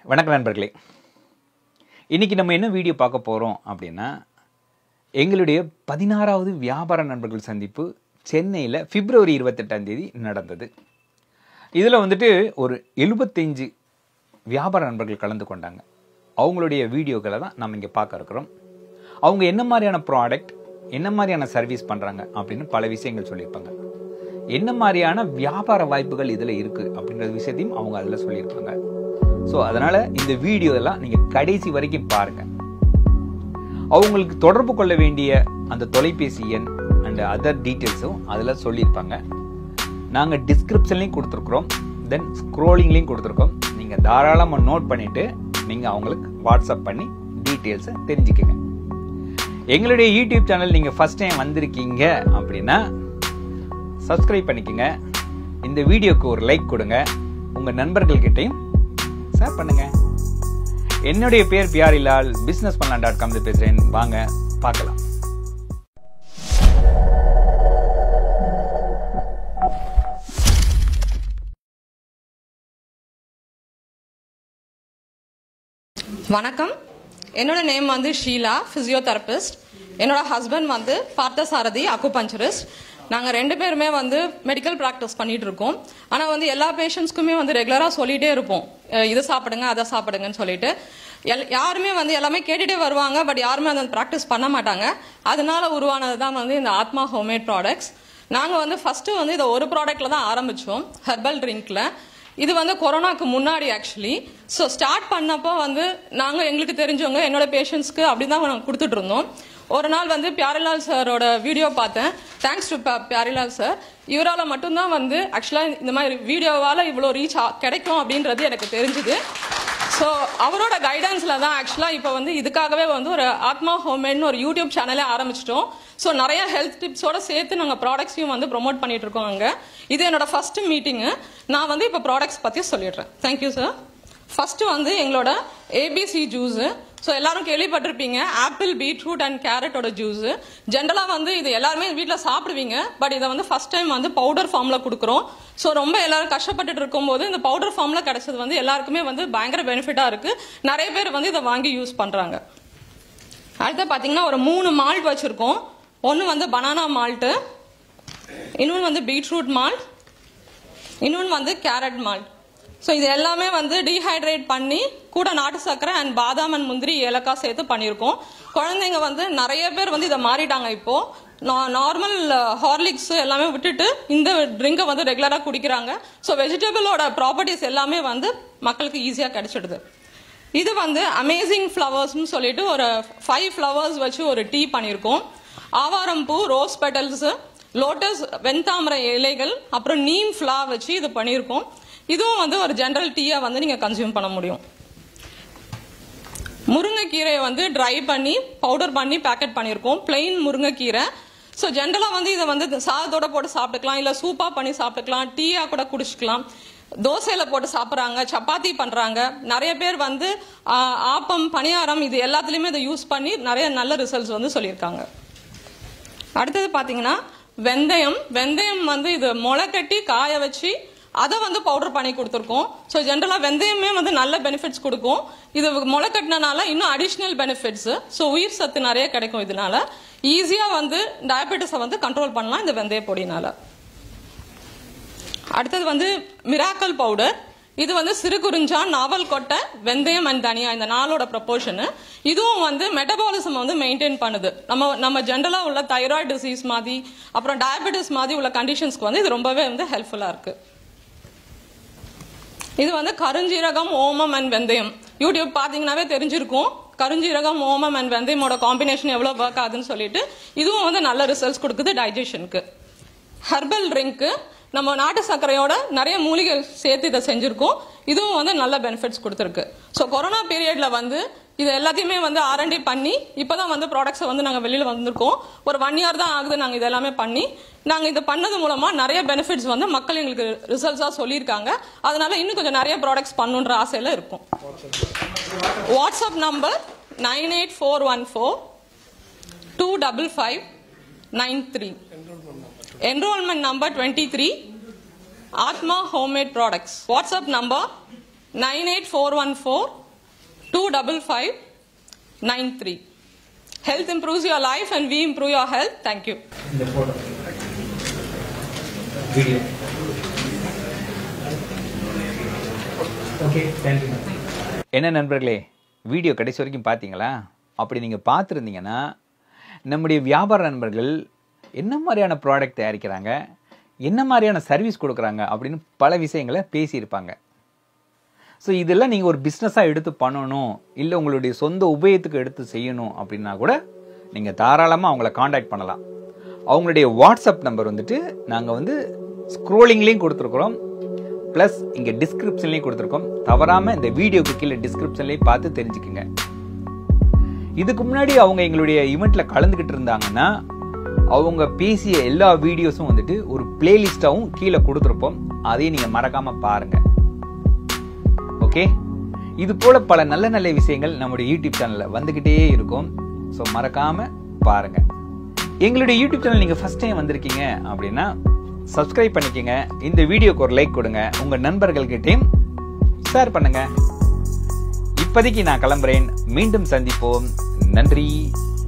வணக்கம் நண்பர்களே இன்றைக்கி நம்ம என்ன வீடியோ பார்க்க போகிறோம் அப்படின்னா எங்களுடைய பதினாறாவது வியாபார நண்பர்கள் சந்திப்பு சென்னையில் பிப்ரவரி இருபத்தெட்டாம் தேதி நடந்தது இதில் வந்துட்டு ஒரு எழுபத்தஞ்சு வியாபார நண்பர்கள் கலந்து கொண்டாங்க அவங்களுடைய வீடியோக்களை தான் நம்ம இங்கே பார்க்க இருக்கிறோம் அவங்க என்ன மாதிரியான ப்ராடக்ட் என்ன மாதிரியான சர்வீஸ் பண்ணுறாங்க அப்படின்னு பல விஷயங்கள் சொல்லியிருப்பாங்க என்ன மாதிரியான வியாபார வாய்ப்புகள் இதில் இருக்குது அப்படின்ற விஷயத்தையும் அவங்க அதில் சொல்லியிருப்பாங்க ஸோ அதனால் இந்த வீடியோ எல்லாம் நீங்கள் கடைசி வரைக்கும் பாருங்கள் அவங்களுக்கு தொடர்பு கொள்ள வேண்டிய அந்த தொலைபேசி எண் அண்ட் அதர் டீட்டெயில்ஸும் அதில் சொல்லியிருப்பாங்க நாங்கள் டிஸ்கிரிப்ஷன்லையும் கொடுத்துருக்குறோம் தென் ஸ்க்ரோலிங்லேயும் கொடுத்துருக்கோம் நீங்கள் தாராளமாக நோட் பண்ணிவிட்டு நீங்கள் அவங்களுக்கு வாட்ஸ்அப் பண்ணி டீட்டெயில்ஸை தெரிஞ்சுக்கங்க எங்களுடைய யூடியூப் சேனல் நீங்கள் ஃபஸ்ட் டைம் வந்திருக்கீங்க அப்படின்னா சப்ஸ்கிரைப் பண்ணிக்கோங்க இந்த வீடியோக்கு ஒரு லைக் கொடுங்க உங்கள் நண்பர்கள்கிட்டையும் ஷேர் பண்ணுங்க என்னுடைய பேர் பியாரிலால் பிஸ்னஸ் பண்ணலாம் டாட் காம் பேசுகிறேன் வாங்க பார்க்கலாம் வணக்கம் என்னோட நேம் வந்து ஷீலா பிசியோதெரபிஸ்ட் என்னோட ஹஸ்பண்ட் வந்து பார்த்தசாரதி அக்குபஞ்சரிஸ்ட் நாங்கள் ரெண்டு பேருமே வந்து மெடிக்கல் ப்ராக்டிஸ் பண்ணிட்டு இருக்கோம் ஆனால் வந்து எல்லா பேஷண்ட்ஸ்க்குமே வந்து ரெகுலராக சொல்லிட்டே இருப்போம் அஹ் இது சாப்பிடுங்க அதை சாப்பிடுங்கன்னு சொல்லிட்டு எல் யாருமே வந்து எல்லாமே கேட்டுட்டே வருவாங்க பட் யாருமே அந்த ப்ராக்டிஸ் பண்ண மாட்டாங்க அதனால உருவானது தான் வந்து இந்த ஆத்மா ஹோம்மேட் ப்ராடக்ட்ஸ் நாங்கள் வந்து ஃபர்ஸ்ட் வந்து இதை ஒரு ப்ராடக்ட்ல தான் ஆரம்பித்தோம் ஹெர்பல் ட்ரிங்க்ல இது வந்து கொரோனாக்கு முன்னாடி ஆக்சுவலி ஸோ ஸ்டார்ட் பண்ணப்போ வந்து நாங்கள் எங்களுக்கு தெரிஞ்சவங்க என்னோட பேஷண்ட்ஸ்க்கு அப்படி தான் நாங்கள் கொடுத்துட்டு இருந்தோம் ஒரு நாள் வந்து பியாரிலால் சாரோட வீடியோ பார்த்தேன் தேங்க்ஸ் டு பியாரிலால் சார் இவரால் மட்டும்தான் வந்து ஆக்சுவலாக இந்த மாதிரி வீடியோவால் இவ்வளோ ரீச் கிடைக்கும் அப்படின்றது எனக்கு தெரிஞ்சுது ஸோ அவரோட கைடன்ஸில் தான் ஆக்சுவலாக இப்போ வந்து இதுக்காகவே வந்து ஒரு ஆத்மா ஹோம்மேட்னு ஒரு யூடியூப் சேனலே ஆரம்பிச்சிட்டோம் ஸோ நிறைய ஹெல்த் டிப்ஸோட சேர்த்து நாங்கள் ப்ராடக்ட்ஸையும் வந்து ப்ரொமோட் பண்ணிட்டு இருக்கோம் அங்கே இது என்னோட ஃபர்ஸ்ட் மீட்டிங்கு நான் வந்து இப்போ ப்ராடக்ட்ஸ் பற்றி சொல்லிடுறேன் தேங்க்யூ சார் ஃபர்ஸ்ட் வந்து எங்களோட ஏபிசி ஜூஸு ஸோ எல்லாரும் கேள்விப்பட்டிருப்பீங்க ஆப்பிள் பீட்ரூட் அண்ட் கேரட்டோட ஜூஸ் ஜென்ரலாக வந்து இது எல்லாருமே வீட்டில் சாப்பிடுவீங்க பட் இதை வந்து ஃபர்ஸ்ட் டைம் வந்து பவுடர் ஃபார்மில் கொடுக்குறோம் ஸோ ரொம்ப எல்லாரும் கஷ்டப்பட்டுட்டு இருக்கும்போது இந்த பவுடர் ஃபார்மில் கிடைச்சது வந்து எல்லாருக்குமே வந்து பயங்கர பெனிஃபிட்டாக இருக்கு நிறைய பேர் வந்து இதை வாங்கி யூஸ் பண்ணுறாங்க அடுத்து பார்த்தீங்கன்னா ஒரு மூணு மால்ட் வச்சுருக்கோம் ஒன்று வந்து பனானா மால்ட்டு இன்னொன்று வந்து பீட்ரூட் மால்ட் இன்னொன்று வந்து கேரட் மால்ட் ஸோ இது எல்லாமே வந்து டீஹைட்ரேட் பண்ணி கூட நாட்டு சர்க்கரை அண்ட் பாதாம் அண்ட் முந்திரி ஏலக்காய் சேர்த்து பண்ணியிருக்கோம் குழந்தைங்க வந்து நிறைய பேர் வந்து இதை மாறிட்டாங்க இப்போ நார்மல் ஹார்லிக்ஸ் எல்லாமே விட்டுட்டு இந்த ட்ரிங்கை வந்து ரெகுலராக குடிக்கிறாங்க ஸோ வெஜிடபிளோட ப்ராப்பர்ட்டிஸ் எல்லாமே வந்து மக்களுக்கு ஈஸியாக கிடைச்சிடுது இது வந்து அமேசிங் ஃப்ளவர்ஸ்னு சொல்லிட்டு ஒரு ஃபைவ் ஃப்ளவர்ஸ் வச்சு ஒரு டீ பண்ணியிருக்கோம் ஆவாரம் பூ ரோஸ் பெட்டல்ஸ் லோட்டஸ் வெண்தாமரை இலைகள் அப்புறம் நீம் ஃப்ளா வச்சு இது பண்ணியிருக்கோம் இதுவும் வந்து ஒரு ஜென்ரல் டீயா வந்து நீங்க கன்சியூம் பண்ண முடியும் முருங்கைக்கீரையை வந்து ட்ரை பண்ணி பவுடர் பண்ணி பேக்கெட் பண்ணியிருக்கோம் பிளெயின் முருங்கைக்கீரை ஸோ ஜென்ரலாக வந்து இதை வந்து சாதத்தோட போட்டு சாப்பிட்டுக்கலாம் இல்லை சூப்பாக பண்ணி சாப்பிட்டுக்கலாம் டீயாக கூட குடிச்சிக்கலாம் தோசையில போட்டு சாப்பிட்றாங்க சப்பாத்தி பண்றாங்க நிறைய பேர் வந்து ஆஹ், ஆப்பம் பணியாரம் இது எல்லாத்துலயுமே இதை யூஸ் பண்ணி நிறைய நல்ல ரிசல்ட்ஸ் வந்து சொல்லியிருக்காங்க அடுத்தது பாத்தீங்கன்னா வெந்தயம் வெந்தயம் வந்து இது முளை கட்டி காய வச்சு அதை வந்து பவுடர் பண்ணி கொடுத்துருக்கோம் ஸோ ஜென்ரலாக வெந்தயமே வந்து நல்ல பெனிஃபிட்ஸ் கொடுக்கும் இது முளை கட்டினனால இன்னும் அடிஷ்னல் பெனிஃபிட்ஸ் ஸோ உயிர் சத்து நிறைய கிடைக்கும் இதனால ஈஸியாக வந்து டயபெட்டிஸை வந்து கண்ட்ரோல் பண்ணலாம் இந்த வெந்தய பொடினால அடுத்தது வந்து மிராக்கல் பவுடர் இது வந்து சிறு குறிஞ்சான் நாவல் கொட்டை வெந்தயம் அண்ட் தனியா இந்த நாளோட ப்ரப்போர்ஷனு இதுவும் வந்து மெட்டபாலிசம் வந்து மெயின்டைன் பண்ணுது நம்ம நம்ம ஜென்ரலாக உள்ள தைராய்டு டிசீஸ் மாதிரி அப்புறம் டயபெட்டிஸ் மாதிரி உள்ள கண்டிஷன்ஸ்க்கு வந்து இது ரொம்பவே வந்து ஹெல்ப்ஃபுல்லாக இருக்கு இது வந்து கருஞ்சீரகம் ஓமம் அண்ட் வெந்தயம் யூடியூப் பார்த்தீங்கன்னாவே தெரிஞ்சிருக்கும் கருஞ்சீரகம் ஓமம் அண்ட் வெந்தயமோட காம்பினேஷன் எவ்வளோ ஒர்க் ஆகுதுன்னு சொல்லிட்டு இதுவும் வந்து நல்ல ரிசல்ட்ஸ் கொடுக்குது டைஜஷனுக்கு ஹெர்பல் ட்ரிங்க்கு நம்ம நாட்டு சர்க்கரையோட நிறைய மூலிகை சேர்த்து இதை செஞ்சுருக்கோம் இதுவும் வந்து நல்ல பெனிஃபிட்ஸ் கொடுத்துருக்கு ஸோ கொரோனா பீரியட்ல வந்து இது எல்லாத்தையுமே வந்து ஆர்என்டி பண்ணி இப்போதான் வந்து ப்ராடக்ட்ஸை வந்து நாங்கள் வெளியில் வந்திருக்கோம் ஒரு ஒன் இயர் தான் ஆகுது நாங்கள் இது எல்லாமே பண்ணி நாங்கள் இது பண்ணது மூலமாக நிறைய பெனிஃபிட்ஸ் வந்து மக்கள் எங்களுக்கு ரிசல்ட்ஸாக சொல்லியிருக்காங்க அதனால இன்னும் கொஞ்சம் நிறைய ப்ராடக்ட்ஸ் பண்ணுன்ற ஆசையில் இருக்கும் WhatsApp number nine eight four one four two double five nine three enrollment number 23 atma homemade products whatsapp number 98414 two double five nine three health improves your life and we improve your health thank you இந்த photo video okay thank you என்ன நண்பர்களே video கடைசி வரைக்கும் பார்த்தீங்களா அப்படி நீங்கள் பார்த்துருந்தீங்கன்னா நம்முடைய வியாபார நண்பர்கள் என்ன மாதிரியான ப்ராடக்ட் தயாரிக்கிறாங்க என்ன மாதிரியான சர்வீஸ் கொடுக்குறாங்க அப்படின்னு பல விஷயங்களை பேசியிருப்பாங்க ஸோ இதெல்லாம் நீங்கள் ஒரு பிஸ்னஸாக எடுத்து பண்ணணும் இல்லை உங்களுடைய சொந்த உபயோகத்துக்கு எடுத்து செய்யணும் அப்படின்னா கூட நீங்கள் தாராளமாக அவங்கள காண்டாக்ட் பண்ணலாம் அவங்களுடைய வாட்ஸ்அப் நம்பர் வந்துட்டு நாங்கள் வந்து ஸ்க்ரோலிங்லேயும் கொடுத்துருக்குறோம் ப்ளஸ் இங்கே டிஸ்கிரிப்ஷன்லேயும் கொடுத்துருக்கோம் தவறாமல் இந்த வீடியோக்கு கீழே டிஸ்கிரிப்ஷன்லேயும் பார்த்து தெரிஞ்சுக்குங்க இதுக்கு முன்னாடி அவங்க எங்களுடைய ஈவெண்ட்ல கலந்துக்கிட்டு இருந்தாங்கன்னா அவங்க பேசிய எல்லா வீடியோஸும் வந்துட்டு ஒரு பிளேலிஸ்டாவும் கீழே கொடுத்துருப்போம் அதையும் நீங்க மறக்காம பாருங்க ஓகே இது போல பல நல்ல நல்ல விஷயங்கள் நம்முடைய யூடியூப் சேனல்ல வந்துகிட்டே இருக்கும் ஸோ மறக்காம பாருங்க எங்களுடைய யூடியூப் சேனல் நீங்க ஃபர்ஸ்ட் டைம் வந்திருக்கீங்க அப்படின்னா சப்ஸ்கிரைப் பண்ணிக்கங்க இந்த வீடியோக்கு ஒரு லைக் கொடுங்க உங்க நண்பர்கள்கிட்டயும் ஷேர் பண்ணுங்க இப்போதைக்கு நான் கிளம்புறேன் மீண்டும் சந்திப்போம் நன்றி